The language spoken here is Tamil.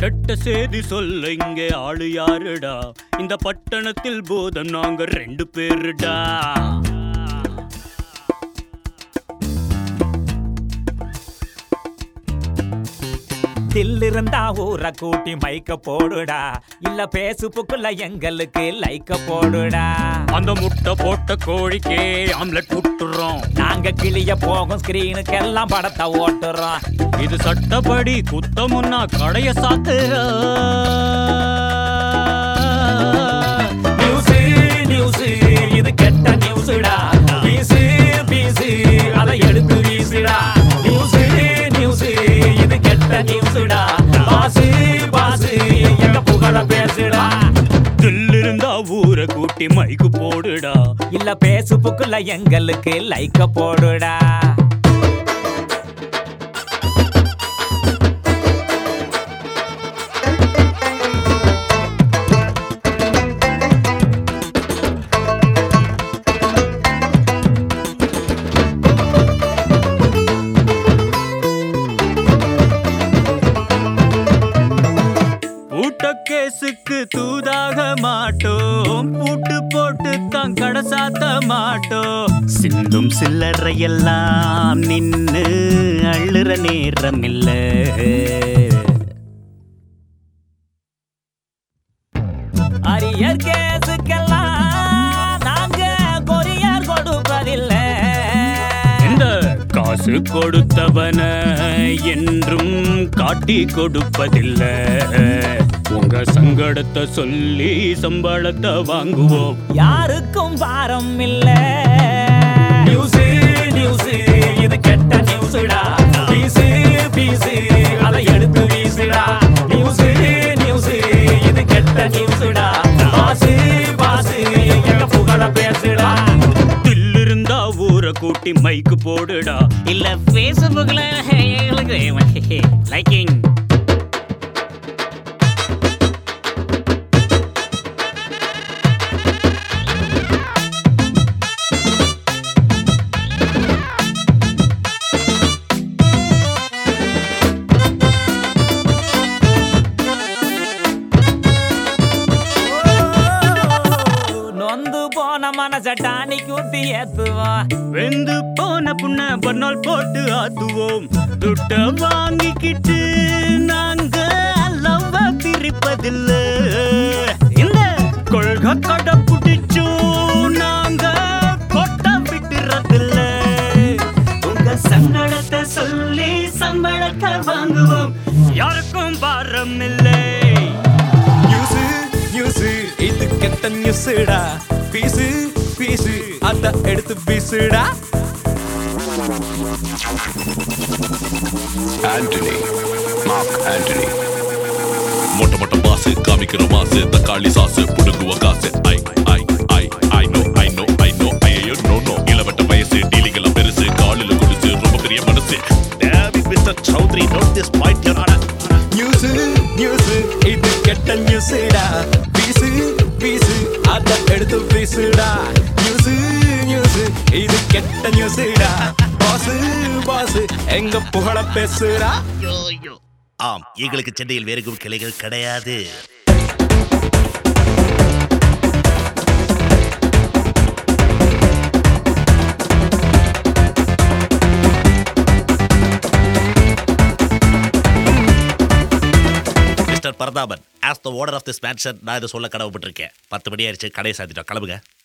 கெட்ட செய்தி சொல்ல இங்கே ஆளு யாருடா இந்த பட்டணத்தில் போதம் நாங்க ரெண்டு பேருடா தில்லிருந்தா ஊரை கூட்டி மைக்க போடுடா இல்ல பேசுப்புக்குள்ள எங்களுக்கு லைக்க போடுடா அந்த முட்டை போட்ட கோழிக்கே ஆம்லெட் விட்டுறோம் நாங்க கிளிய போகும் ஸ்கிரீனுக்கெல்லாம் படத்தை ஓட்டுறோம் இது சட்டப்படி குத்தமுன்னா கடைய சாத்துறோம் நியூஸ் நியூஸ் இது கெட்ட நியூஸ்டா பீசு பீசு அதை எடுத்து வீசுடா நியூஸ் நியூஸ் இது கெட்ட நியூஸ்டா பாசு பாசு எங்க புகழ பேசுடா தில்லிருந்தா ஊரை கூட்டி மைக்கு போடுடா இல்ல பேசுப்புக்குள்ள எங்களுக்கு லைக்க போடுடா பூட்ட கேசுக்கு தூதாக மாட்டோம் பூட்டு போட்டு தான் கடை சாத்த மாட்டோம் சிந்தும் சில்லறையெல்லாம் நின்னு அள்ளுற நேரம் இல்ல அரியர் கேஸுக்கெல்லாம் நாங்க கொரியர் கொடுப்பதில்லை இந்த காசு கொடுத்தவன என்றும் காட்டி கொடுப்பதில்ல உங்க சங்கடத்தை சொல்லி சம்பளத்தை வாங்குவோம் யாருக்கும் பாரம் இல்ல நியூஸ் நியூஸ் இது கெட்ட நியூஸ்டா பீசு பீசு அதை எடுத்து வீசுடா நியூஸ் நியூஸ் இது கெட்ட நியூஸ்டா பாசு பாசு எங்க புகழ பேசுடா தில்லிருந்தா ஊரை கூட்டி மைக்கு போடுடா இல்ல பேஸ்புக்ல எங்களுக்கு லைக்கிங் நொந்து போன மனச டானி குத்தி ஏத்துவோம் வெந்து போன புண்ண பர்னால் போட்டு ஆத்துவோம் துட்ட வாங்கிக்கிட்டு நாங்க லவ்வ பிரிப்பதில்ல இந்த கொள்கை கடை பிடிச்சோம் நாங்க கொட்ட விட்டுறதில்ல உங்க சங்கடத்தை சொல்லி சம்பளத்தை வாங்குவோம் யாருக்கும் பாரம் இல்லை நியூஸ் நியூஸ் இது கெட்ட நியூஸ்டா பீசு பீசு அத எடுத்து வீசுடா ஆண்டனி மார்க் ஆண்டனி மொட்டை மொட்டை பாசு காமிக்கிற மாசு தக்காளி சாசு புடுங்குவ காசு I I I I no I no I no ஐயோ நோ நோ இளவட்ட வயசு டீலிங்கெல்லாம் பெருசு காலில் குடிச்சு ரொம்ப பெரிய மனசு David mister Chowdhury note this point your honour news news இது கெட்ட நியூஸ்டா பீசு பீசு அத எடுத்து வீசுடா நியூஸ் நியூஸ் இது கெட்ட நியூஸ்டா பாஸ் பாஸ் எங்க புகழ பேசுடா ஆம் எங்களுக்கு சென்னையில் வேறு கிளைகள் கிடையாது mister Prathapan as the owner of this mansion நான் இதை சொல்ல கடவுப்பட்டிருக்கேன் பத்து மணி ஆயிடுச்சு கடையை சாத்திட்டோம் கிளம்புங்க